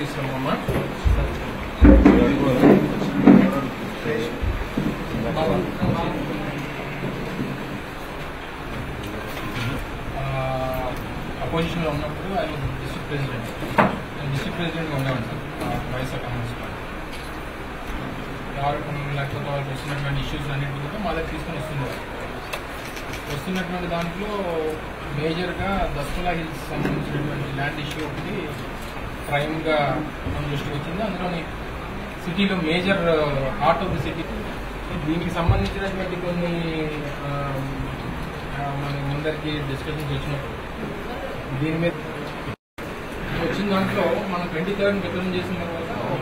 తీసుకున్నామమ్మా opposition లో ఉన్నప్పుడు ఆయన డిస్ట్రిక్ట్ ప్రెసిడెంట్ నేను డిస్ట్రిక్ట్ ప్రెసిడెంట్ ఉండేవాడిని సార్ వైఎస్ఆర్ కాంగ్రెస్ పార్టీ ఆరోపణ లేకపోతే వాళ్ళకి వస్తున్నటువంటి ఇష్యూస్ అన్నింటి కూడా మా దగ్గర తీసుకొని వస్తున్నారు వస్తున్నటువంటి దాంట్లో మేజర్గా దస్తులా హిల్స్ సంబంధించినటువంటి ల్యాండ్ ఇష్యూ ఒకటి ప్రైమ్గా మన దృష్టికి వచ్చింది అందులోని సిటీలో major heart of the city దీనికి సంబంధించినటువంటి కొన్ని ఆ, ఆ, మన ముందరికి డిస్కషన్స్ వచ్చినప్పుడు దీని మీద వచ్చిన దాంట్లో మనం ట్వంటీ థర్డ్ రిటర్న్ చేసిన తర్వాత ఒక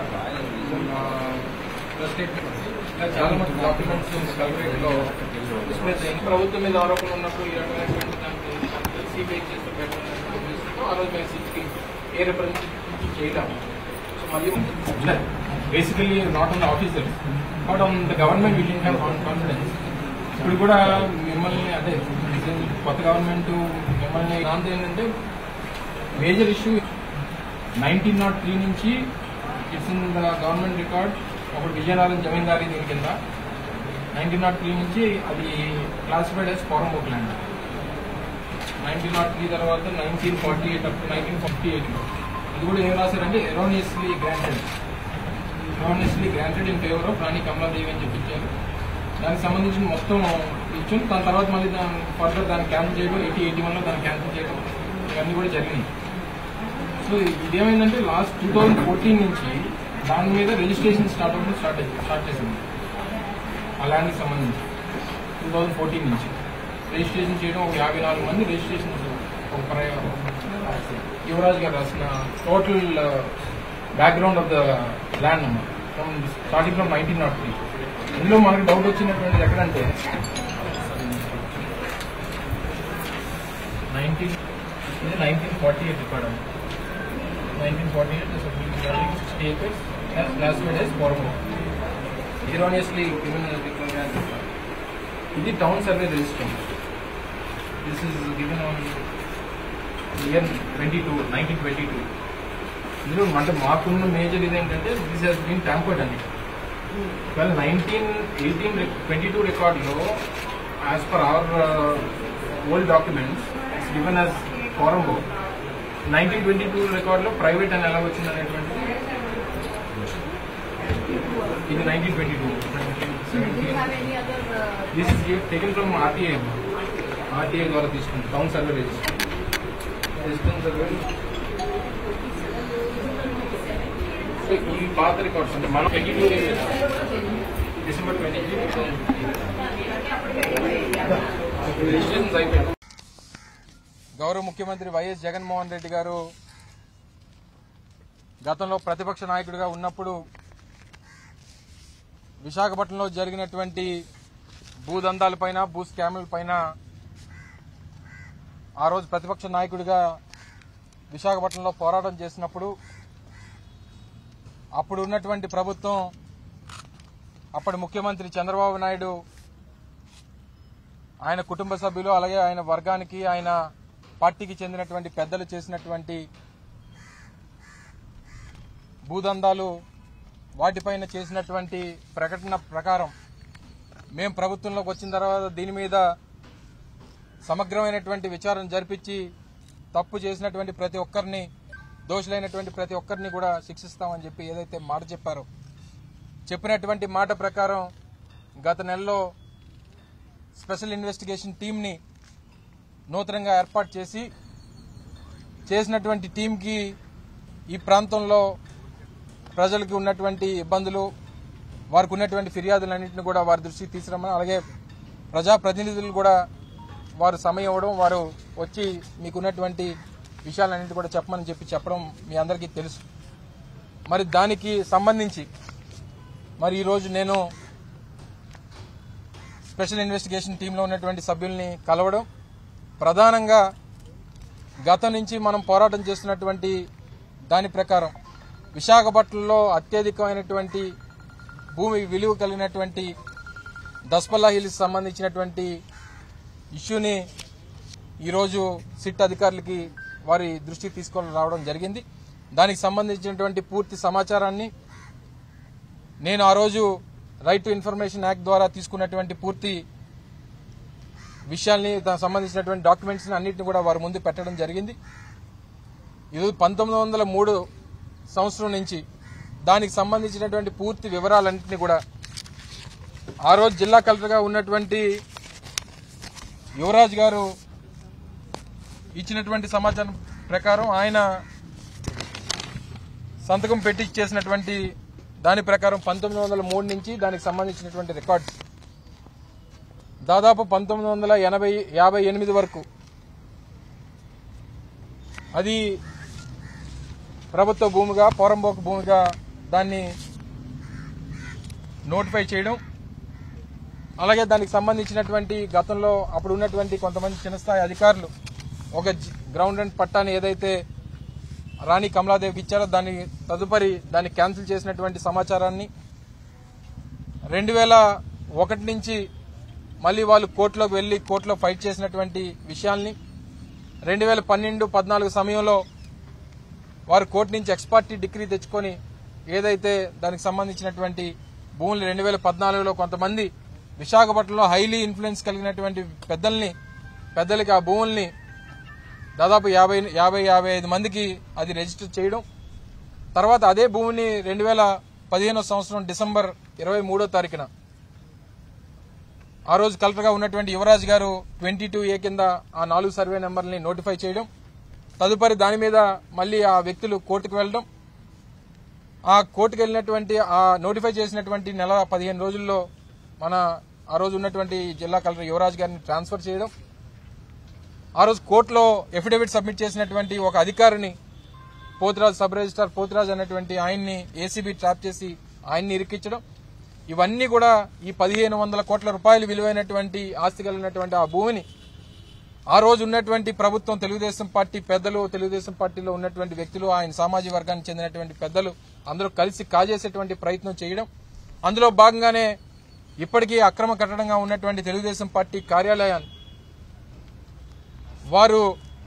ప్రెస్ స్టేట్మెంట్ ఇలా చాలా మంది డాక్యుమెంట్స్ కలెక్టరేట్ లో డిస్ప్లే చేయండి ప్రభుత్వం మీద ఆరోపణలు ఉన్నప్పుడు ఈ రకమైనటువంటి దానికి సిబిఐ చేస్తూ పెట్టడంతో ఆ రోజు మేము సిటీకి ఏ రిప్రజెంటేటివ్ చేయలేము సో మరియు basically not on the officer but on the government we have confidence ఇప్పుడు కూడా మిమ్మల్ని అంటే కొత్త గవర్నమెంట్ మిమ్మల్ని దాంతో ఏంటంటే major issue nineteen naught three నుంచి it's in the government record ఒకటి విజయనగరం జమీందారీ దీని కింద నైన్టీన్ నాట్ త్రీ నుంచి అది classified as form book land nineteen naught three తర్వాత nineteen forty eight up to nineteen fifty eight ఇది కూడా ఏం రాశారంటే erroneously granted erroneously granted in favour of Rani Kamaladevi అని చెప్పించారు దానికి సంబంధించిన మొత్తం ఇచ్చుని దాని తర్వాత మళ్ళీ దాని ఫర్దర్ దాన్ని క్యాన్సిల్ చేయడం ఎయిటీ ఎయిటీ వన్లో దాన్ని క్యాన్సిల్ చేయడం ఇవన్నీ కూడా జరిగినాయి సో ఇదేమైందంటే లాస్ట్ టూ థౌజండ్ ఫోర్టీన్ నుంచి దాని మీద రిజిస్ట్రేషన్ స్టార్ట్ అవ్వడం స్టార్ట్ అయింది స్టార్ట్ చేసింది ఆ ల్యాండ్కి సంబంధించి టూ థౌజండ్ ఫోర్టీన్ నుంచి రిజిస్ట్రేషన్ చేయడం ఒక యాభై నాలుగు మంది రిజిస్ట్రేషన్ ఒక ప్రయ- యువరాజ్ గారు రాసిన total background of the land అన్నమాట from starting from nineteen naught three ఇందులో మనకి డౌట్ వచ్చినటువంటిది ఎక్కడంటే నైన్టీన్ ఇది నైన్టీన్ ఫార్టీ ఎయిట్ రికార్డ్ అండి nineteen forty eight sixty acres classified as form erroneously given ఇది town survey register this is given on year twenty two nineteen twenty two ఇందులో అంటే మాకున్న మేజర్ ఇదేంటంటే దిస్ హెస్ బీన్ ట్యాంపర్డ్ అండి well nineteen eighteen twenty two రికార్డులో as per hour old documents it's given as form book nineteen twenty two రికార్డులో private అని ఎలా వచ్చింది అనేటువంటిది ఇది nineteen twenty two this is taken from RTI RTI ద్వారా తీసుకుంది town survey register register survey so ఈ పాత రికార్డ్స్ అంటే మనం twenty two December twenty three రిజిస్ట్రేషన్స్ అయిపోయాయి గౌరవ ముఖ్యమంత్రి వైఎస్ జగన్మోహన్ రెడ్డి గారు గతంలో ప్రతిపక్ష నాయకుడిగా ఉన్నప్పుడు విశాఖపట్నంలో జరిగినటువంటి భూదందాలపైన భూ స్కాములపైన ఆ రోజు ప్రతిపక్ష నాయకుడిగా విశాఖపట్నంలో పోరాటం చేసినప్పుడు అప్పుడు ఉన్నటువంటి ప్రభుత్వం అప్పటి ముఖ్యమంత్రి చంద్రబాబు నాయుడు ఆయన కుటుంబ సభ్యులు అలాగే ఆయన వర్గానికి ఆయన పార్టీకి చెందినటువంటి పెద్దలు చేసినటువంటి భూదందాలు వాటిపైన చేసినటువంటి ప్రకటన ప్రకారం మేము ప్రభుత్వంలోకి వచ్చిన తర్వాత దీని మీద సమగ్రమైనటువంటి విచారణ జరిపించి తప్పు చేసినటువంటి ప్రతి ఒక్కరిని దోషులైనటువంటి ప్రతి ఒక్కరిని కూడా శిక్షిస్తామని చెప్పి ఏదైతే మాట చెప్పారో చెప్పినటువంటి మాట ప్రకారం గత నెలలో స్పెషల్ ఇన్వెస్టిగేషన్ టీంని నూతనంగా ఏర్పాటు చేసి చేసినటువంటి టీంకి ఈ ప్రాంతంలో ప్రజలకి ఉన్నటువంటి ఇబ్బందులు వారికి ఉన్నటువంటి ఫిర్యాదులన్నింటినీ కూడా వారి దృష్టికి తీసుకురమ్మని అలాగే ప్రజాప్రతినిధులు కూడా వారు సమయం ఇవ్వడం వారు వచ్చి మీకున్నటువంటి విషయాలన్నింటి కూడా చెప్పమని చెప్పి చెప్పడం మీ అందరికీ తెలుసు మరి దానికి సంబంధించి మరి ఈరోజు నేను స్పెషల్ ఇన్వెస్టిగేషన్ టీంలో ఉన్నటువంటి సభ్యుల్ని కలవడం ప్రధానంగా గతం నుంచి మనం పోరాటం చేస్తున్నటువంటి దాని ప్రకారం విశాఖపట్నంలో అత్యధికమైనటువంటి భూమి విలువ కలిగినటువంటి దస్పల్లా హిల్స్ సంబంధించినటువంటి ఇష్యూని ఈరోజు సిట్ అధికారులకి వారి దృష్టికి తీసుకొని రావడం జరిగింది దానికి సంబంధించినటువంటి పూర్తి సమాచారాన్ని నేను ఆ రోజు రైట్ టు ఇన్ఫర్మేషన్ యాక్ట్ ద్వారా తీసుకున్నటువంటి పూర్తి విషయాల్ని దానికి సంబంధించినటువంటి డాక్యుమెంట్స్ అన్నింటిని కూడా వారి ముందు పెట్టడం జరిగింది ఇది పంతొమ్మిది వందల మూడు సంవత్సరం నుంచి దానికి సంబంధించినటువంటి పూర్తి వివరాలన్నింటినీ కూడా ఆ రోజు జిల్లా కలెక్టర్గా ఉన్నటువంటి యువరాజ్ గారు ఇచ్చినటువంటి సమాచారం ప్రకారం ఆయన సంతకం పెట్టి చేసినటువంటి దాని ప్రకారం పంతొమ్మిది వందల మూడు నుంచి దానికి సంబంధించినటువంటి రికార్డ్స్ దాదాపు పంతొమ్మిది వందల ఎనభై యాభై ఎనిమిది వరకు అది ప్రభుత్వ భూమిగా పోరంబోకు భూమిగా దాన్ని నోటిఫై చేయడం అలాగే దానికి సంబంధించినటువంటి గతంలో అప్పుడు ఉన్నటువంటి కొంతమంది చిన్నస్థాయి అధికారులు ఒక జి- గ్రౌండ్ అండ్ పట్టాన్ని ఏదైతే రాణి కమలాదేవికి ఇచ్చారో దాన్ని తదుపరి దాన్ని క్యాన్సిల్ చేసినటువంటి సమాచారాన్ని రెండు వేల ఒకటి నుంచి మళ్ళీ వాళ్ళు కోర్టులోకి వెళ్లి కోర్టులో ఫైట్ చేసినటువంటి విషయాల్ని రెండు వేల పన్నెండు పద్నాలుగు సమయంలో వారు కోర్టు నుంచి ఎక్స్పార్టీ డిగ్రీ తెచ్చుకొని ఏదైతే దానికి సంబంధించినటువంటి భూములు రెండు వేల పద్నాలుగులో కొంతమంది విశాఖపట్నంలో హైలీ ఇన్ఫ్లుయెన్స్ కలిగినటువంటి పెద్దల్ని పెద్దలకి ఆ భూముల్ని దాదాపు యాభై యాభై యాభై ఐదు మందికి అది రిజిస్టర్ చేయడం తర్వాత అదే భూమిని రెండు వేల పదిహేనో సంవత్సరం డిసెంబర్ ఇరవై మూడో తారీఖున ఆ రోజు కలెక్టర్గా ఉన్నటువంటి యువరాజ్ గారు ట్వంటీ టూ ఏ కింద ఆ నాలుగు సర్వే నెంబర్ని నోటిఫై చేయడం తదుపరి దాని మీద మళ్ళీ ఆ వ్యక్తులు కోర్టుకు వెళ్ళడం ఆ కోర్టుకు వెళ్ళినటువంటి ఆ నోటిఫై చేసినటువంటి నెల పదిహేను రోజుల్లో మన ఆ రోజు ఉన్నటువంటి జిల్లా కలెక్టర్ యువరాజ్ గారిని ట్రాన్స్ఫర్ చేయడం ఆ రోజు కోర్టులో ఎఫిడవిట్ సబ్మిట్ చేసినటువంటి ఒక అధికారిని పోతురాజు సబ్ రిజిస్టార్ పోతురాజు అనేటువంటి ఆయన్ని ఏసీబీ ట్రాప్ చేసి ఆయన్ని ఇరికించడం ఇవన్నీ కూడా ఈ పదిహేను వందల కోట్ల రూపాయలు విలువైనటువంటి ఆస్తి కలిగినటువంటి ఆ భూమిని ఆ రోజు ఉన్నటువంటి ప్రభుత్వం తెలుగుదేశం పార్టీ పెద్దలు తెలుగుదేశం పార్టీలో ఉన్నటువంటి వ్యక్తులు ఆయన సామాజిక వర్గానికి చెందినటువంటి పెద్దలు అందరూ కలిసి కాజేసేటువంటి ప్రయత్నం చేయడం అందులో భాగంగానే ఇప్పటికీ అక్రమ కట్టడంగా ఉన్నటువంటి తెలుగుదేశం పార్టీ కార్యాలయాన్ని వారు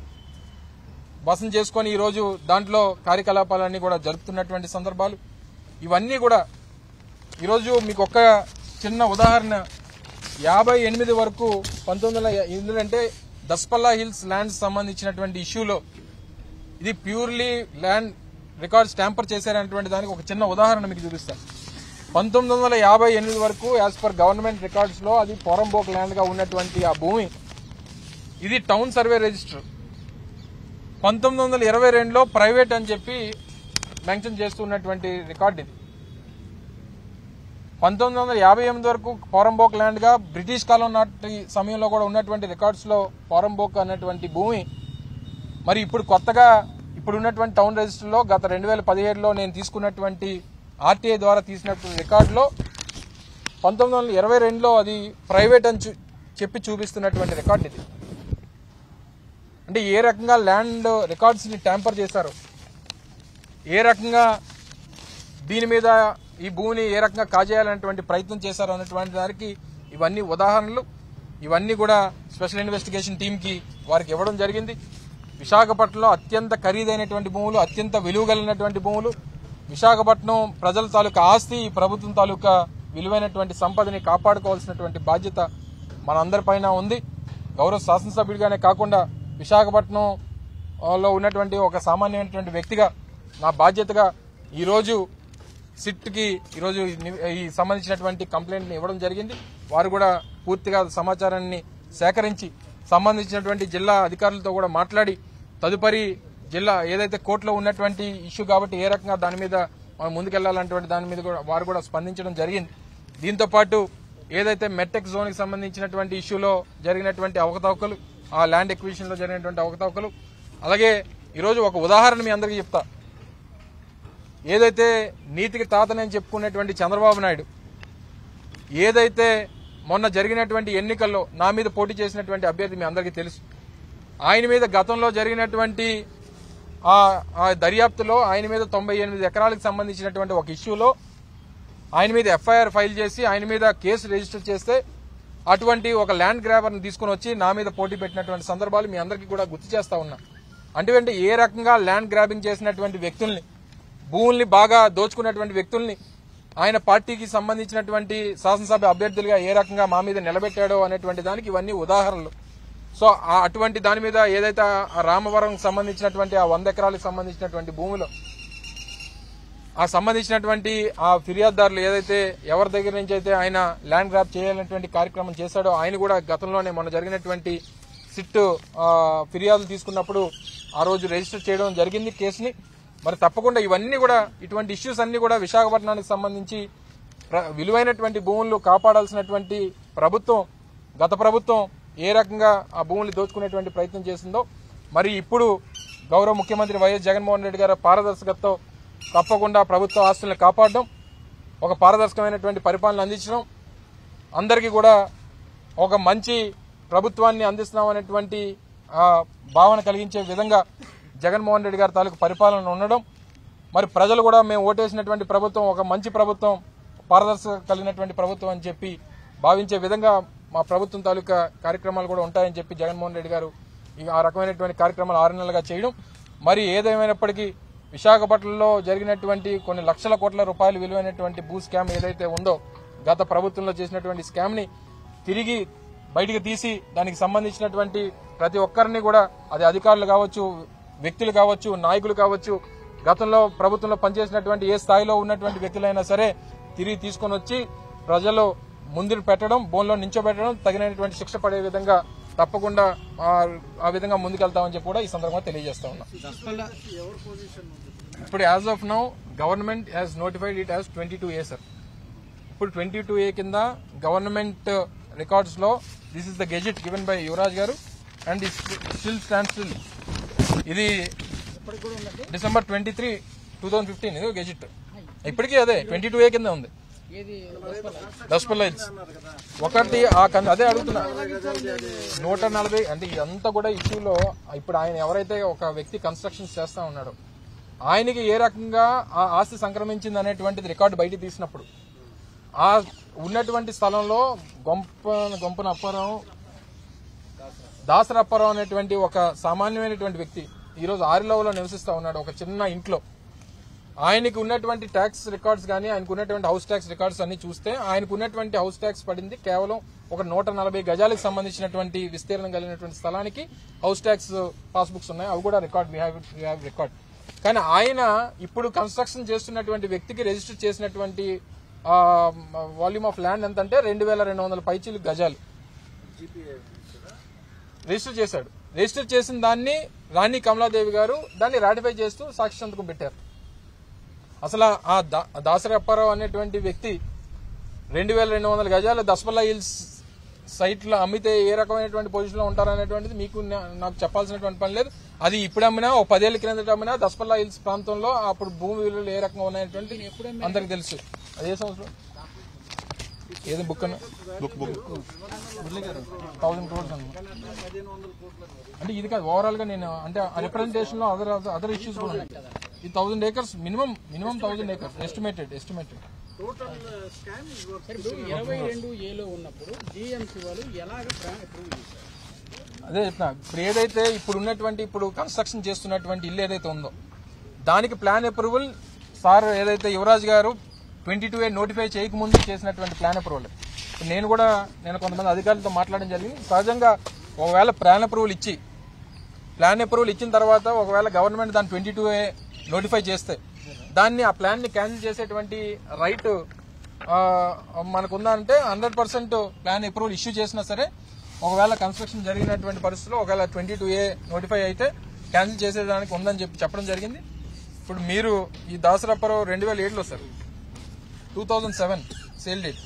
వసం చేసుకొని ఈరోజు దాంట్లో కార్యకలాపాలన్నీ కూడా జరుపుతున్నటువంటి సందర్భాలు ఇవన్నీ కూడా ఈరోజు మీకు ఒక్క చిన్న ఉదాహరణ యాభై ఎనిమిది వరకు పంతొమ్మిది వందల ఎందుకంటే దస్పల్లా హిల్స్ ల్యాండ్ సంబంధించినటువంటి ఇష్యూలో ఇది ప్యూర్లీ ల్యాండ్ రికార్డ్స్ ట్యాంపర్ చేశారనేటువంటి దానికి ఒక చిన్న ఉదాహరణ మీకు చూపిస్తాను పంతొమ్మిది వందల యాభై ఎనిమిది వరకు యాజ్ పర్ గవర్నమెంట్ రికార్డ్స్ లో అది పోరంబోక్ ల్యాండ్ గా ఉన్నటువంటి ఆ భూమి ఇది టౌన్ సర్వే రిజిస్టర్ పంతొమ్మిది వందల ఇరవై రెండులో ప్రైవేట్ అని చెప్పి మెన్షన్ చేస్తున్నటువంటి రికార్డ్ ఇది పంతొమ్మిది వందల యాభై ఎనిమిది వరకు పోరంబోక్ ల్యాండ్ గా బ్రిటిష్ కాలం నాటి సమయంలో కూడా ఉన్నటువంటి రికార్డ్స్ లో పోరంబోక్ అన్నటువంటి భూమి మరి ఇప్పుడు కొత్తగా ఇప్పుడు ఉన్నటువంటి టౌన్ రిజిస్టర్లో గత రెండు వేల పదిహేడులో నేను తీసుకున్నటువంటి ఆర్టీఐ ద్వారా తీసినటువంటి రికార్డులో పంతొమ్మిది వందల ఇరవై రెండులో అది ప్రైవేట్ అని చూ- చెప్పి చూపిస్తున్నటువంటి రికార్డు ఇది అంటే ఏ రకంగా ల్యాండ్ రికార్డ్స్ ని ట్యాంపర్ చేశారు ఏ రకంగా దీని మీద ఈ భూమిని ఏ రకంగా కాజేయాలనేటువంటి ప్రయత్నం చేశారు అన్నటువంటి దానికి ఇవన్నీ ఉదాహరణలు ఇవన్నీ కూడా స్పెషల్ ఇన్వెస్టిగేషన్ టీంకి వారికి ఇవ్వడం జరిగింది విశాఖపట్నంలో అత్యంత ఖరీదైనటువంటి భూములు అత్యంత విలువ కలిగినటువంటి భూములు విశాఖపట్నం ప్రజల తాలూకా ఆస్తి ఈ ప్రభుత్వం తాలూకా విలువైనటువంటి సంపదని కాపాడుకోవాల్సినటువంటి బాధ్యత మనందరిపైన ఉంది గౌరవ శాసనసభ్యుడిగానే కాకుండా విశాఖపట్నం ఆ, లో ఉన్నటువంటి ఒక సామాన్యమైనటువంటి వ్యక్తిగా నా బాధ్యతగా ఈరోజు సిట్కి ఈరోజు ఈ ని- ఈ సంబంధించినటువంటి కంప్లైంట్ని ఇవ్వడం జరిగింది వారు కూడా పూర్తిగా సమాచారాన్ని సేకరించి సంబంధించినటువంటి జిల్లా అధికారులతో కూడా మాట్లాడి తదుపరి జిల్లా ఏదైతే కోర్టులో ఉన్నటువంటి ఇష్యూ కాబట్టి ఏ రకంగా దాని మీద మనం ముందుకెళ్లాలన్నటువంటి దాని మీద కూడా వారు కూడా స్పందించడం జరిగింది దీంతో పాటు ఏదైతే మెట్టెక్ జోన్ కి సంబంధించినటువంటి ఇష్యూలో జరిగినటువంటి అవకతవకలు ఆ ల్యాండ్ ఎక్విజిషన్ లో జరిగినటువంటి అవకతవకలు అలాగే ఈరోజు ఒక ఉదాహరణ మీ అందరికీ చెప్తా ఏదైతే నీతికి తాతనని చెప్పుకునేటువంటి చంద్రబాబు నాయుడు ఏదైతే మొన్న జరిగినటువంటి ఎన్నికల్లో నా మీద పోటీ చేసినటువంటి అభ్యర్థి మీ అందరికీ తెలుసు ఆయన మీద గతంలో జరిగినటువంటి ఆ ఆ దర్యాప్తులో ఆయన మీద తొంభై ఎనిమిది ఎకరాలకు సంబంధించినటువంటి ఒక ఇష్యూలో ఆయన మీద ఎఫ్ఐఆర్ ఫైల్ చేసి ఆయన మీద కేసు రిజిస్టర్ చేస్తే అటువంటి ఒక ల్యాండ్ గ్రాబర్ని తీసుకుని వచ్చి నా మీద పోటీ పెట్టినటువంటి సందర్భాలు మీ అందరికీ కూడా గుర్తు చేస్తా ఉన్నా అంటే ఏ రకంగా ల్యాండ్ గ్రాబింగ్ చేసినటువంటి వ్యక్తుల్ని భూముల్ని బాగా దోచుకున్నటువంటి వ్యక్తుల్ని ఆయన పార్టీకి సంబంధించినటువంటి శాసనసభ అభ్యర్థులుగా ఏ రకంగా మా మీద నిలబెట్టాడో అనేటువంటి దానికి ఇవన్నీ ఉదాహరణలు సో ఆ అటువంటి దాని మీద ఏదైతే ఆ రామవరం సంబంధించినటువంటి ఆ వంద ఎకరాలకు సంబంధించినటువంటి భూమిలో ఆ సంబంధించినటువంటి ఆ ఫిర్యాదుదారులు ఏదైతే ఎవరి దగ్గర నుంచి అయితే ఆయన ల్యాండ్ గ్రాప్ చేయాలనేటువంటి కార్యక్రమం చేశాడో ఆయన కూడా గతంలోనే మొన్న జరిగినటువంటి సిట్ ఆ, ఫిర్యాదులు తీసుకున్నప్పుడు ఆ రోజు రిజిస్టర్ చేయడం జరిగింది కేసుని మరి తప్పకుండా ఇవన్నీ కూడా ఇటువంటి ఇష్యూస్ అన్ని కూడా విశాఖపట్నానికి సంబంధించి ప్ర- విలువైనటువంటి భూములు కాపాడాల్సినటువంటి ప్రభుత్వం గత ప్రభుత్వం ఏ రకంగా ఆ భూములు దోచుకునేటువంటి ప్రయత్నం చేసిందో మరి ఇప్పుడు గౌరవ ముఖ్యమంత్రి వైఎస్ జగన్మోహన్ రెడ్డి గారి పారదర్శకతతో తప్పకుండా ప్రభుత్వ ఆస్తులను కాపాడడం ఒక పారదర్శకమైనటువంటి పరిపాలన అందించడం అందరికీ కూడా ఒక మంచి ప్రభుత్వాన్ని అందిస్తున్నాం అనేటువంటి ఆ, భావన కలిగించే విధంగా జగన్మోహన్ రెడ్డి గారి తాలూకు పరిపాలన ఉండడం మరి ప్రజలు కూడా మేము ఓటేసినటువంటి ప్రభుత్వం ఒక మంచి ప్రభుత్వం పారదర్శక కలిగినటువంటి ప్రభుత్వం అని చెప్పి భావించే విధంగా మా ప్రభుత్వం తాలూకా కార్యక్రమాలు కూడా ఉంటాయని చెప్పి జగన్మోహన్ రెడ్డి గారు ఈ ఆ రకమైనటువంటి కార్యక్రమాలు ఆరు నెలలుగా చేయడం మరి ఏదేమైనప్పటికీ విశాఖపట్నంలో జరిగినటువంటి కొన్ని లక్షల కోట్ల రూపాయలు విలువైనటువంటి భూ స్కామ్ ఏదైతే ఉందో గత ప్రభుత్వంలో చేసినటువంటి స్కామ్ ని తిరిగి బయటికి తీసి దానికి సంబంధించినటువంటి ప్రతి ఒక్కరిని కూడా అది అధికారులు కావచ్చు వ్యక్తులు కావచ్చు నాయకులు కావచ్చు గతంలో ప్రభుత్వంలో పనిచేసినటువంటి ఏ స్థాయిలో ఉన్నటువంటి వ్యక్తులైనా సరే తిరిగి తీసుకొని వచ్చి ప్రజలు ముందు పెట్టడం బోన్లో నించోబెట్టడం తగినటువంటి శిక్ష పడే విధంగా తప్పకుండా ఆ- ఆ విధంగా ముందుకెళ్తామని చెప్పి కూడా ఈ సందర్భంగా తెలియజేస్తా ఉన్నాం ఇప్పుడు as of now government has notified it as twenty two A sir ఇప్పుడు ట్వంటీ టూ ఏ కింద గవర్నమెంట్ రికార్డ్స్ లో this is the gazette given by Yuvaraj garu and still stand still ఇది December twenty three two thousand fifteen ఇది gazette ఇప్పటికీ అదే twenty two A కింద ఉంది Daspalla hills ఒకటి ఆ కన్ అదే అడుగుతున్నా నూట నలభై అంటే ఇదంతా కూడా ఇష్యూలో ఇప్పుడు ఆయన ఎవరైతే ఒక వ్యక్తి కన్స్ట్రక్షన్స్ చేస్తా ఉన్నాడో ఆయనకి ఏ రకంగా ఆ ఆస్తి సంక్రమించింది అనేటువంటిది రికార్డు బయట తీసినప్పుడు ఆ ఉన్నటువంటి స్థలంలో గొంప గొంపన అప్పారావు దాసరప్పారావు అనేటువంటి ఒక సామాన్యమైనటువంటి వ్యక్తి ఈ రోజు ఆరిలవలో నివసిస్తా ఉన్నాడు ఒక చిన్న ఇంట్లో ఆయనకు ఉన్నటువంటి ట్యాక్స్ రికార్డ్స్ కానీ ఆయనకు ఉన్నటువంటి హౌస్ ట్యాక్స్ రికార్డ్స్ అన్ని చూస్తే ఆయనకు ఉన్నటువంటి హౌస్ ట్యాక్స్ పడింది కేవలం ఒక నూట నలభై గజాలకు సంబంధించినటువంటి విస్తీర్ణం కలిగినటువంటి స్థలానికి హౌస్ ట్యాక్స్ పాస్బుక్స్ ఉన్నాయి అవి కూడా రికార్డ్ వీ హ్యావ్ రికార్డ్ కానీ ఆయన ఇప్పుడు కన్స్ట్రక్షన్ చేస్తున్నటువంటి వ్యక్తికి రిజిస్టర్ చేసినటువంటి వాల్యూమ్ ఆఫ్ ల్యాండ్ ఎంత అంటే రెండు వేల రెండు వందల పైచీలు గజాలు రిజిస్టర్ చేశాడు రిజిస్టర్ చేసిన దాన్ని రాణి కమలాదేవి గారు దాన్ని రాటిఫై చేస్తూ సాక్షి సంతకం పెట్టారు అసలు ఆ దా- దాసరప్పారావు అనేటువంటి వ్యక్తి రెండు వేల రెండు వందల గజాల దసపల్లా హిల్స్ సైట్ లో అమ్మితే ఏ రకమైనటువంటి పొజిషన్ లో ఉంటారనేటువంటిది మీకు నా- నాకు చెప్పాల్సినటువంటి పని లేదు అది ఇప్పుడు అమ్మినా ఓ పదేళ్ల క్రిందట అమ్మినా దసపల్లా హిల్స్ ప్రాంతంలో అప్పుడు భూమి విలువలు ఏ రకంగా ఉన్నాయనేటువంటి అందరికి తెలుసు అదే సంవత్సరం ఏది బుక్ అన్న బుక్ బుక్ థౌసండ్ క్రోర్స్ అన్న అంటే ఇది కాదు ఓవరాల్ గా నేను అంటే రిప్రజెంటేషన్ లో అదర్ అదర్ ఇష్యూస్ కూడా ఉన్నాయి ఈ thousand acres minimum minimum thousand acres estimated estimated ఇప్పుడు ఇరవై రెండు ఏలో ఉన్నప్పుడు జిఎంసీ వాళ్ళు ఎలాగ అప్రూవ్ చేశారు అదే చెప్తున్నా ఇప్పుడు ఏదైతే ఇప్పుడు ఉన్నటువంటి ఇప్పుడు కన్స్ట్రక్షన్ చేస్తున్నటువంటి ఇల్లు ఏదైతే ఉందో దానికి ప్లాన్ అప్రూవల్ సార్ ఏదైతే యువరాజ్ గారు ట్వంటీ టూ ఏ నోటిఫై చేయకముందు చేసినటువంటి ప్లాన్ అప్రూవల్ ఇప్పుడు నేను కూడా నేను కొంతమంది అధికారులతో మాట్లాడడం జరిగింది సహజంగా ఒకవేళ ప్లాన్ అప్రూవల్ ఇచ్చి ప్లాన్ అప్రూవల్ ఇచ్చిన తర్వాత ఒకవేళ గవర్నమెంట్ దాన్ని ట్వంటీ టూ ఏ నోటిఫై చేస్తే దాన్ని ఆ ప్లాన్ ని క్యాన్సిల్ చేసేటువంటి రైట్ మనకుందా అంటే hundred percent plan approval issue చేసినా సరే ఒకవేళ కన్స్ట్రక్షన్ జరిగినటువంటి పరిస్థితుల్లో ఒకవేళ ట్వంటీ టూ ఏ నోటిఫై అయితే క్యాన్సిల్ చేసేదానికి ఉందని చెప్పి చెప్పడం జరిగింది ఇప్పుడు మీరు ఈ దాసరప్పారావు రెండు వేల ఏడులో sir two thousand seven sale date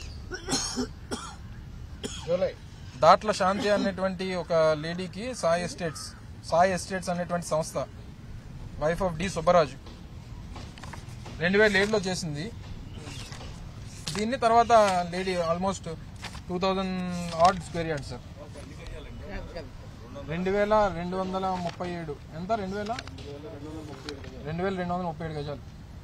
July Datla Shanthi అనేటువంటి ఒక లేడీకి సాయి ఎస్టేట్స్ సాయి ఎస్టేట్స్ అనేటువంటి సంస్థ వైఫ్ ఆఫ్ డి సుబ్బరాజు రెండు వేల ఏడులో చేసింది దీన్ని తర్వాత lady almost two thousand odd square yard sir రెండు వేల రెండు వందల ముప్పై ఏడు ఎంత రెండు వేల రెండు వేల రెండు వందల ముప్పై ఏడు గజాలు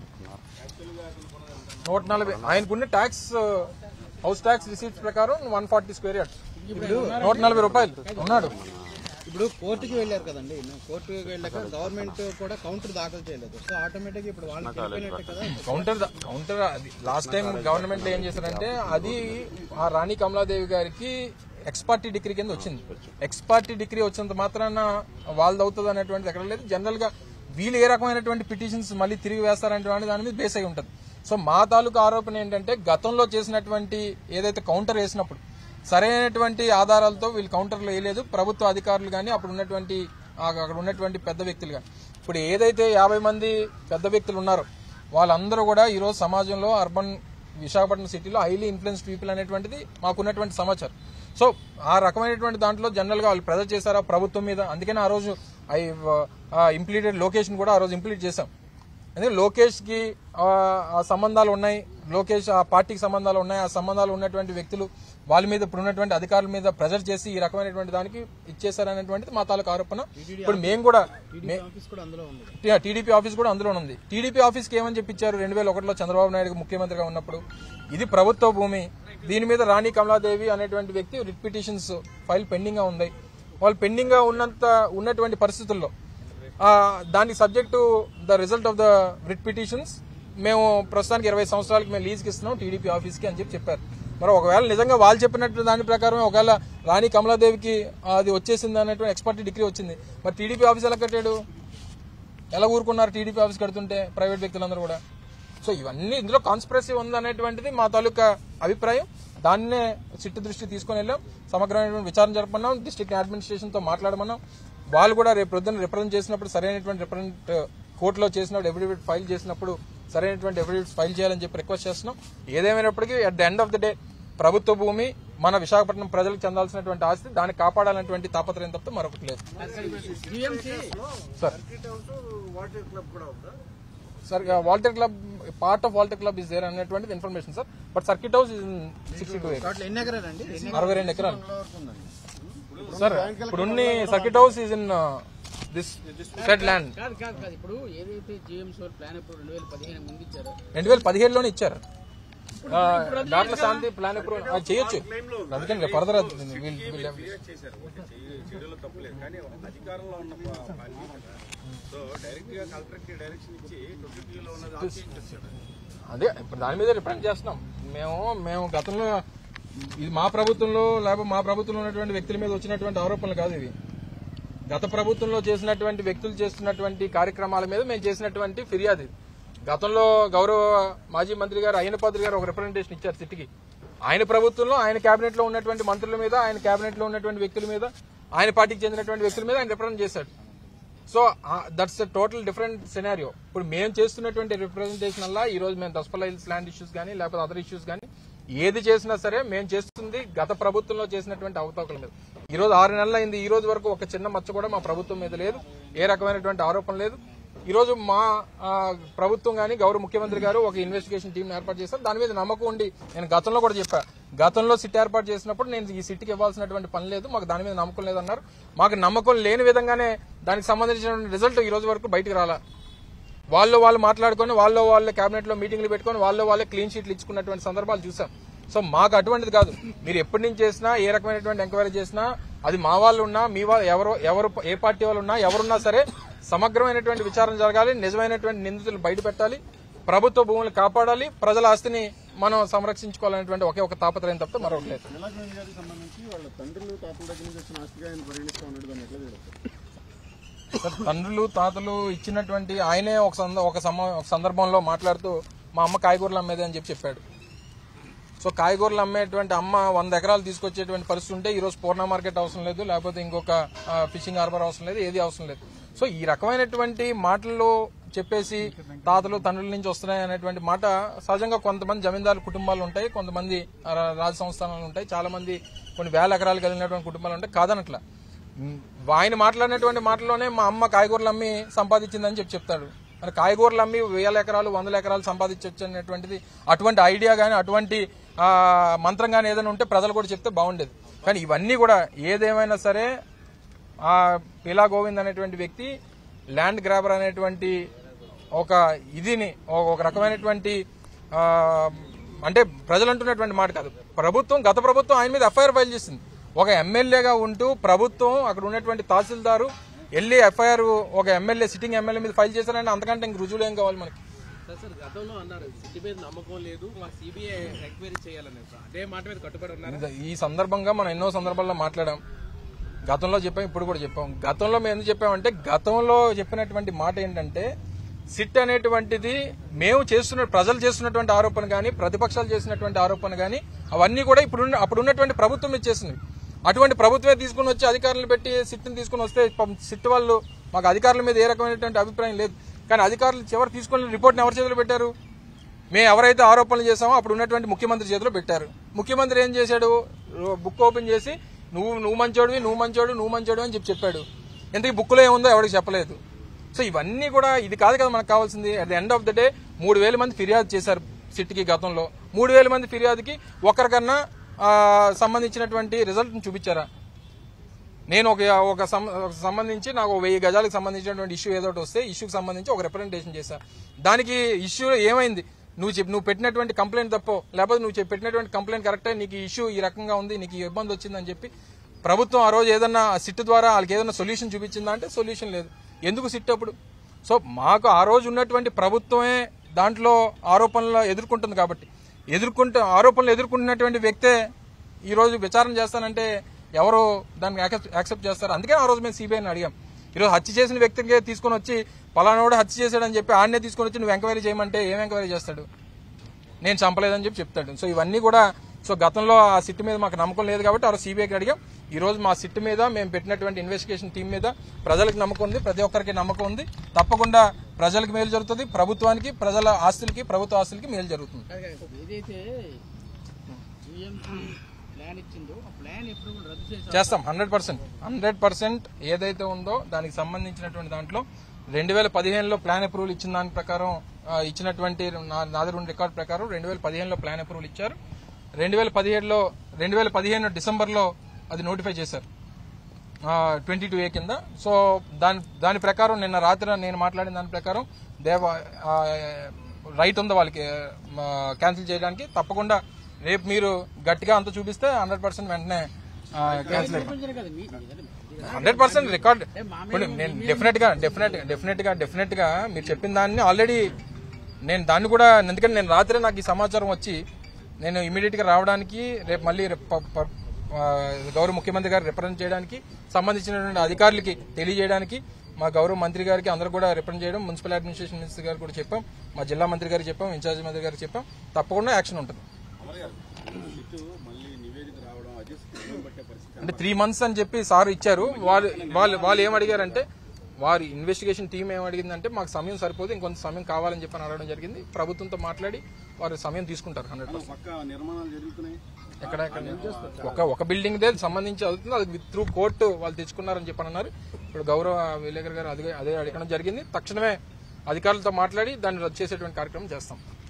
నూట నలభై ఆయనకున్న ట్యాక్స్ హౌస్ ట్యాక్స్ రిసీప్ట్స్ ప్రకారం వన్ ఫార్టీ స్క్వేర్ యార్డ్స్ నూట నలభై రూపాయలు ఉన్నాడు ఇప్పుడు కోర్టుకి వెళ్ళారు కదండి కోర్టుకి వెళ్ళాక గవర్నమెంట్ కూడా కౌంటర్ దాఖలు చేయలేదు సో ఆటోమేటిక్ ఇప్పుడు వాళ్ళకి వెళ్ళిపోయినట్టే కదా కౌంటర్ ద- కౌంటర్ అది లాస్ట్ టైం గవర్నమెంట్ ఏం చేశారంటే అది ఆ రాణి కమలాదేవి గారికి ఎక్స్పార్టీ డిగ్రీ కింద వచ్చింది ఎక్స్పార్టీ డిగ్రీ వచ్చినంత మాత్రాన వాళ్ళది అవుతుంది అనేటువంటిది ఎక్కడ లేదు జనరల్ గా వీళ్ళు ఏ రకమైనటువంటి పిటిషన్స్ మళ్ళీ తిరిగి వేస్తారంటే దాని మీద బేస్ అయి ఉంటుంది సో మా తాలూకు ఆరోపణ ఏంటంటే గతంలో చేసినటువంటి ఏదైతే కౌంటర్ వేసినప్పుడు సరైనటువంటి ఆధారాలతో వీళ్ళు కౌంటర్లు వేయలేదు ప్రభుత్వ అధికారులు కానీ అప్పుడు ఉన్నటువంటి ఆ అక్కడ ఉన్నటువంటి పెద్ద వ్యక్తులు కానీ ఇప్పుడు ఏదైతే యాభై మంది పెద్ద వ్యక్తులు ఉన్నారో వాళ్ళందరూ కూడా ఈరోజు సమాజంలో అర్బన్ విశాఖపట్నం సిటీలో హైలీ ఇన్ఫ్లుయెన్స్ పీపుల్ అనేటువంటిది మాకున్నటువంటి సమాచారం సో ఆ రకమైనటువంటి దాంట్లో జనరల్ గా వాళ్ళు ప్రెజర్ చేశారా ప్రభుత్వం మీద అందుకని ఆ రోజు ఐ ఇంప్లీటెడ్ లొకేషన్ కూడా ఆ రోజు ఇంప్లీట్ చేశాం ఎందుకంటే లోకేష్ కి ఆ ఆ సంబంధాలు ఉన్నాయి లోకేష్ ఆ పార్టీకి సంబంధాలు ఉన్నాయి ఆ సంబంధాలు ఉన్నటువంటి వ్యక్తులు వాళ్ళ మీద ఇప్పుడు ఉన్నటువంటి అధికారుల మీద ప్రెజర్ చేసి ఈ రకమైనటువంటి దానికి ఇచ్చేసారనేటువంటిది మా తాలూకు ఆరోపణ ఇప్పుడు మేము కూడా మే- ఆఫీస్ కూడా అందులో ఉంది టీడీపీ ఆఫీస్ కూడా అందులో ఉంది టీడీపీ ఆఫీస్ కి ఏమని చెప్పించారు రెండు వేల ఒకటిలో చంద్రబాబు నాయుడు ముఖ్యమంత్రిగా ఉన్నప్పుడు ఇది ప్రభుత్వ భూమి దీని మీద రాణి కమలాదేవి అనేటువంటి వ్యక్తి రిట్ పిటిషన్స్ ఫైల్ పెండింగ్ గా ఉంది వాళ్ళు పెండింగ్ గా ఉన్నంత ఉన్నటువంటి పరిస్థితుల్లో ఆ, దానికి subject the result of the writ petitions మేము ప్రస్తుతానికి ఇరవై సంవత్సరాలకి మేము లీజ్కి ఇస్తున్నాం టీడీపీ ఆఫీస్కి అని చెప్పి చెప్పారు మరి ఒకవేళ నిజంగా వాళ్ళు చెప్పినట్టు దాని ప్రకారం ఒకవేళ రాణి కమలాదేవికి అది వచ్చేసింది అనేటువంటి ఎక్స్పర్ట్ డిగ్రీ వచ్చింది మరి టీడీపీ ఆఫీస్ ఎలా కట్టాడు ఎలా ఊరుకున్నారు టీడీపీ ఆఫీస్ కడుతుంటే ప్రైవేట్ వ్యక్తులందరూ కూడా సో ఇవన్నీ ఇందులో కాన్స్పిరసీ ఉంది అనేటువంటిది మా తాలూకా అభిప్రాయం దాన్నే సిట్టు దృష్టి తీసుకొని వెళ్ళాం సమగ్రమైనటువంటి విచారణ జరపమన్నాం డిస్ట్రిక్ట్ అడ్మినిస్ట్రేషన్ తో మాట్లాడమన్నాం వాళ్ళు కూడా రేపు ప్రొద్దున రిప్రజెంట్ చేసినప్పుడు సరైనటువంటి రిప్రజెంట్ కోర్టులో చేసినప్పుడు ఎఫిడవిట్ ఫైల్ చేసినప్పుడు సరైనటువంటి ఎఫిడవిట్స్ ఫైల్ చేయాలని చెప్పి రిక్వెస్ట్ చేస్తున్నాం ఏదేమైనప్పటికీ at the end of the day ప్రభుత్వ భూమి మన విశాఖపట్నం ప్రజలకు చెందాల్సినటువంటి ఆస్తి దాన్ని కాపాడాలనేటువంటి తాపత్రయం తప్ప మరొకటి లేదు GMC sir sir Waltair club part of Waltair club is there అనేటువంటిది information sir but circuit house is sixty two వాటిలో ఎన్ని ఎకరాలండి ఎన్ని అరవై రెండు ఎకరాలు వరకు ఉందండి సార్ ఇప్పుడు circuit house is in this set land కాదు కాదు కాదు ఇప్పుడు ఏదైతే జిఎంసీ వాళ్ళు ప్లాన్ ఇప్పుడు రెండు వేల పదిహేను ముందు ఇచ్చారో రెండు వేల పదిహేడులోనే ఇచ్చారు ఆ, దాంట్లో శాంతి ప్లాన్ ఎప్పుడు అది చేయొచ్చు అందుకని ఫర్దర్ చేశారు ఓకే చెయ్య- చేయడంలో తప్పులేదు కానీ అధికారంలో ఉన్న ప- పార్టీ కదా సో డైరెక్ట్ గా కలెక్టర్ కి డైరెక్షన్ ఇచ్చి ట్వంటీ లో ఉన్నది ఆపేయించేస్తారు అదే ఇప్పుడు దాని మీద రిప్రజెంట్ చేస్తున్నాం మేము మేము గతంలో ఇది మా ప్రభుత్వంలో లేకపోతే మా ప్రభుత్వంలో ఉన్నటువంటి వ్యక్తుల మీద వచ్చినటువంటి ఆరోపణలు కాదు ఇవి గత ప్రభుత్వంలో చేసినటువంటి వ్యక్తులు చేస్తున్నటువంటి కార్యక్రమాల మీద మేము చేసినటువంటి ఫిర్యాదు ఇది. గతంలో గౌరవ మాజీ మంత్రి గారు అయ్యనపాత్రి గారు ఒక రిప్రజెంటేషన్ ఇచ్చారు సిటీకి ఆయన ప్రభుత్వంలో ఆయన కేబినెట్ లో ఉన్నటువంటి మంత్రుల మీద ఆయన కేబినెట్ లో ఉన్నటువంటి వ్యక్తుల మీద ఆయన పార్టీకి చెందినటువంటి వ్యక్తుల మీద ఆయన రిప్రజెంట్ చేశాడు so that's total different scenario ఇప్పుడు మేము చేస్తున్నటువంటి రిప్రజెంటేషన్ వల్ల ఈ రోజు మేము దస్పల్లా హిల్స్ ల్యాండ్ ఇష్యూస్ కానీ లేకపోతే అదర్ ఇష్యూస్ కానీ ఏది చేసినా సరే మేము చేస్తుంది గత ప్రభుత్వంలో చేసినటువంటి అవతవకల మీద ఈ రోజు ఆరు నెలలు అయింది ఈ రోజు వరకు ఒక చిన్న మచ్చ కూడా మా ప్రభుత్వం మీద లేదు ఏ రకమైనటువంటి ఆరోపణ లేదు ఈ రోజు మా ఆ, ప్రభుత్వం కానీ గౌరవ ముఖ్యమంత్రి గారు ఒక ఇన్వెస్టిగేషన్ టీం ఏర్పాటు చేశారు దాని మీద నమ్మకం ఉండి నేను గతంలో కూడా చెప్పా గతంలో సిట్ ఏర్పాటు చేసినప్పుడు నేను ఈ సిట్కి ఇవ్వాల్సినటువంటి పని లేదు మాకు దాని మీద నమ్మకం లేదన్నారు మాకు నమ్మకం లేని విధంగానే దానికి సంబంధించిన రిజల్ట్ ఈ రోజు వరకు బయటకు రాలా వాళ్ళు వాళ్ళు మాట్లాడుకొని వాళ్ళు వాళ్ళ కేబినెట్ లో మీటింగ్లు పెట్టుకొని వాళ్ళు వాళ్ళే క్లీన్ షీట్లు ఇచ్చుకున్నటువంటి సందర్భాలు చూసాం సో మాకు అటువంటిది కాదు మీరు ఎప్పటి నుంచి చేసినా ఏ రకమైనటువంటి ఎంక్వైరీ చేసినా అది మా వాళ్ళు ఉన్నా మీ వాళ్ళు ఎవరు ఎవరు ఏ పార్టీ వాళ్ళు ఉన్నా ఎవరున్నా సరే సమగ్రమైనటువంటి విచారణ జరగాలి నిజమైనటువంటి నిందితులు బయట పెట్టాలి ప్రభుత్వ భూములు కాపాడాలి ప్రజల ఆస్తిని మనం సంరక్షించుకోవాలనేటువంటి ఒకే ఒక తాపత్రయం తప్ప మరొకటి లేదు నీలకంఠ గారికి సంబంధించి వాళ్ళ తండ్రులు తాతల దగ్గర నుంచి వచ్చిన ఆస్తిగా ఆయన పరిగణిస్తూ ఉన్నాడు దాన్ని ఎట్లా చూడొచ్చు సార్, తండ్రులు తాతలు ఇచ్చినటువంటి ఆయనే ఒక సంద- ఒక సమ- ఒక సందర్భంలో మాట్లాడుతూ మా అమ్మ కాయగూరలు అమ్మేది అని చెప్పి చెప్పాడు సో కాయగూరలు అమ్మేటువంటి అమ్మ వంద ఎకరాలు తీసుకొచ్చేటువంటి పరిస్థితి ఉంటే ఈ రోజు పూర్ణ మార్కెట్ అవసరం లేదు లేకపోతే ఇంకొక ఆ, ఫిషింగ్ హార్బర్ అవసరం లేదు ఏది అవసరం లేదు సో ఈ రకమైనటువంటి మాటలు చెప్పేసి తాతలు తండ్రుల నుంచి వస్తున్నాయి అనేటువంటి మాట సహజంగా కొంతమంది జమీందారు కుటుంబాలు ఉంటాయి కొంతమంది ఆ, రాజ సంస్థానాలు ఉంటాయి చాలా మంది కొన్ని వేల ఎకరాలు కలిగినటువంటి కుటుంబాలు ఉంటాయి కాదనట్లా ఉమ్, ఆయన మాట్లాడినటువంటి మాటల్లోనే మా అమ్మ కాయగూరలు అమ్మి సంపాదించిందని చెప్పి చెప్తాడు మరి కాయగూరలు అమ్మి వేల ఎకరాలు వందల ఎకరాలు సంపాదించవచ్చు అనేటువంటిది అటువంటి ఐడియా కానీ అటువంటి ఆ, మంత్రం కానీ ఏదైనా ఉంటే ప్రజలు కూడా చెప్తే బాగుండేది కానీ ఇవన్నీ కూడా ఏదేమైనా సరే ఆ పిలా గోవింద్ అనేటువంటి వ్యక్తి ల్యాండ్ గ్రాబర్ అనేటువంటి ఒక ఇదిని ఒక ఒక రకమైనటువంటి ఆ, అంటే ప్రజలు అంటున్నటువంటి మాట కాదు ప్రభుత్వం గత ప్రభుత్వం ఆయన మీద ఎఫ్ఐఆర్ ఫైల్ చేసింది ఒక ఎమ్మెల్యేగా ఉంటూ ప్రభుత్వం అక్కడ ఉన్నటువంటి తహసీల్దారు వెళ్ళి ఎఫ్ఐఆర్ ఒక ఎమ్మెల్యే సిట్టింగ్ ఎమ్మెల్యే మీద ఫైల్ చేశారని అంతకంటే ఇంక రుజువులు ఏం కావాలి మనకి సార్ సార్ గతంలో అన్నారు సిటీ మీద నమ్మకం లేదు మాకు సిబిఐ ఎంక్వైరీ చేయాలని సార్ అదే మాట మీద కట్టుబడి ఉన్నారు ఇది- ఈ సందర్భంగా మనం ఎన్నో సందర్భాల్లో మాట్లాడాం గతంలో చెప్పాం ఇప్పుడు కూడా చెప్పాం గతంలో మేము ఎందుకు చెప్పామంటే గతంలో చెప్పినటువంటి మాట ఏంటంటే సిట్ అనేటువంటిది మేము చేస్తున్న ప్రజలు చేస్తున్నటువంటి ఆరోపణ కానీ ప్రతిపక్షాలు చేసినటువంటి ఆరోపణ కానీ అవన్నీ కూడా ఇప్పుడు ఉన్న- అప్పుడు ఉన్నటువంటి ప్రభుత్వం ఇచ్చేసింది అటువంటి ప్రభుత్వమే తీసుకుని వచ్చి అధికారులు పెట్టి సిట్ని తీసుకుని వస్తే పాపం సిట్ వాళ్ళు మాకు అధికారుల మీద ఏ రకమైనటువంటి అభిప్రాయం లేదు కానీ అధికారులు చివరి తీసుకుని రిపోర్ట్ని ఎవరి చేతిలో పెట్టారు మేము ఎవరైతే ఆరోపణలు చేసామో అప్పుడు ఉన్నటువంటి ముఖ్యమంత్రి చేతిలో పెట్టారు ముఖ్యమంత్రి ఏం చేశాడు రో- బుక్ ఓపెన్ చేసి నువ్వు నువ్వు మంచోడివి నువ్వు మంచోడు నువ్వు మంచోడు అని చెప్పి చెప్పాడు ఎందుకు బుక్లో ఏముందో ఎవరికి చెప్పలేదు సో ఇవన్నీ కూడా ఇది కాదు కదా మనకు కావాల్సింది at the end of the day మూడు వేల మంది ఫిర్యాదు చేశారు సిట్కి గతంలో మూడు వేల మంది ఫిర్యాదుకి ఒకరికన్నా ఆ, సంబంధించినటువంటి రిజల్ట్ చూపించారా నేను ఒక ఒక సం- ఒక సంబంధించి నాకు ఒక వెయ్యి గజాలకు సంబంధించినటువంటి ఇష్యూ ఏదో ఒకటి వస్తే ఇష్యూకి సంబంధించి ఒక రిప్రజెంటేషన్ చేశా దానికి ఇష్యూ ఏమైంది నువ్వు చెప్పి నువ్వు పెట్టినటువంటి కంప్లైంట్ తప్పో లేకపోతే నువ్వు చెప్పి పెట్టినటువంటి కంప్లైంట్ కరెక్టే నీకు ఈ ఇష్యూ ఈ రకంగా ఉంది నీకు ఈ ఇబ్బంది వచ్చిందని చెప్పి ప్రభుత్వం ఆ రోజు ఏదన్నా సిట్ ద్వారా వాళ్ళకి ఏదైనా సొల్యూషన్ చూపించిందా అంటే సొల్యూషన్ లేదు ఎందుకు సిట్ అప్పుడు సో మాకు ఆ రోజు ఉన్నటువంటి ప్రభుత్వమే దాంట్లో ఆరోపణలు ఎదుర్కొంటుంది కాబట్టి ఎదుర్కొంటే ఆరోపణలు ఎదుర్కొంటున్నటువంటి వ్యక్తే ఈ రోజు విచారణ చేస్తానంటే ఎవరు దాన్ని యాక్సెప్ట్ చేస్తారు అందుకే ఆ రోజు మేము సిబిఐని అడిగాం ఈరోజు హత్య చేసిన వ్యక్తికి తీసుకొని వచ్చి పలానాడు హత్య చేశాడని చెప్పి ఆడనే తీసుకొని వచ్చి నువ్వు ఎంక్వైరీ చేయమంటే ఏం ఎంక్వైరీ చేస్తాడు నేను చంపలేదని చెప్పి చెప్తాడు సో ఇవన్నీ కూడా సో గతంలో ఆ సిట్ మీద మాకు నమ్మకం లేదు కాబట్టి ఆ సిబిఐకి అడిగాం ఈ రోజు మా సిట్ మీద మేము పెట్టినటువంటి ఇన్వెస్టిగేషన్ టీం మీద ప్రజలకు నమ్మకం ఉంది ప్రతి ఒక్కరికి నమ్మకం ఉంది తప్పకుండా ప్రజలకు మేలు జరుగుతుంది ప్రభుత్వానికి ప్రజల ఆస్తులకి ప్రభుత్వ ఆస్తులకి మేలు జరుగుతుంది ఏదైతే జిఎంసీ ప్లాన్ ఇచ్చిందో ఆ ప్లాన్ ఎప్పుడు కూడా రద్దు చేసి చేస్తాం హండ్రెడ్ పర్సెంట్ హండ్రెడ్ పర్సెంట్ ఏదైతే ఉందో దానికి సంబంధించినటువంటి దాంట్లో రెండు వేల పదిహేనులో ప్లాన్ అప్రూవల్ ఇచ్చిన దాని ప్రకారం ఆ, ఇచ్చినటువంటి నా- నా దగ్గర ఉన్న రికార్డ్ ప్రకారం రెండు వేల పదిహేనులో ప్లాన్ అప్రూవల్ ఇచ్చారు రెండు వేల పదిహేడులో రెండు వేల పదిహేను డిసెంబర్లో అది నోటిఫై చేశారు ట్వంటీ టూ ఏ కింద సో దాని దాని ప్రకారం నిన్న రాత్రి నేను మాట్లాడిన దాని ప్రకారం దేవ రైట్ ఉంది వాళ్ళకి క్యాన్సిల్ చేయడానికి తప్పకుండా రేపు మీరు గట్టిగా అంత చూపిస్తే హండ్రెడ్ పర్సెంట్ వెంటనే క్యాన్సిల్ అయిపోతుంది చూపించారు కదా మీ మీ- హండ్రెడ్ పర్సెంట్ రికార్డ్ ఇప్పుడు నేను డెఫినెట్ గా డెఫినెట్ డెఫినెట్ గా డెఫినెట్ గా మీరు చెప్పిన దాన్ని ఆల్రెడీ నేను దాన్ని కూడా ఎందుకంటే నేను రాత్రి నాకు ఈ సమాచారం వచ్చి నేను ఇమీడియట్ గా రావడానికి రేపు మళ్ళీ రేపు ప- ప- ఆ, గౌరవ ముఖ్యమంత్రి గారు రిప్రజెంట్ చేయడానికి సంబంధించినటువంటి అధికారులకి తెలియజేయడానికి మా గౌరవ మంత్రి గారికి అందరూ కూడా రిప్రజెంట్ చేయడం మున్సిపల్ అడ్మినిస్ట్రేషన్ మినిస్టర్ గారు కూడా చెప్పాం మా జిల్లా మంత్రి గారికి చెప్పాం ఇన్ఛార్జ్ మంత్రి గారికి చెప్పాం తప్పకుండా యాక్షన్ ఉంటుంది అమర్ గారు ఇటు మళ్ళీ నివేదిక రావడం అదే స్క్రీన్ పట్టే పరిస్థితి అంటే త్రీ మంత్స్ అని చెప్పి సార్ ఇచ్చారు వాళ్ళు వాళ్ళు వాళ్ళు ఏం అడిగారంటే వారి ఇన్వెస్టిగేషన్ టీం ఏం అడిగిందంటే మాకు సమయం సరిపోదు ఇంకొంత సమయం కావాలని చెప్పి అని అడగడం జరిగింది ప్రభుత్వంతో మాట్లాడి వారు సమయం తీసుకుంటారు హండ్రెడ్ పర్సెంట్ పక్క నిర్మాణాలు జరుగుతున్నాయి ఎక్కడ ఎక్కడ ఒక ఒక బిల్డింగ్ దే సంబంధించి అవుతుంది అది త్రూ కోర్టు వాళ్ళు తెచ్చుకున్నారని చెప్పి అన్నారు ఇప్పుడు గౌరవ విలేకర్ గారు అదే అదే అడగడం జరిగింది తక్షణమే అధికారులతో మాట్లాడి దాన్ని రద్దు చేసేటువంటి కార్యక్రమం చేస్తాం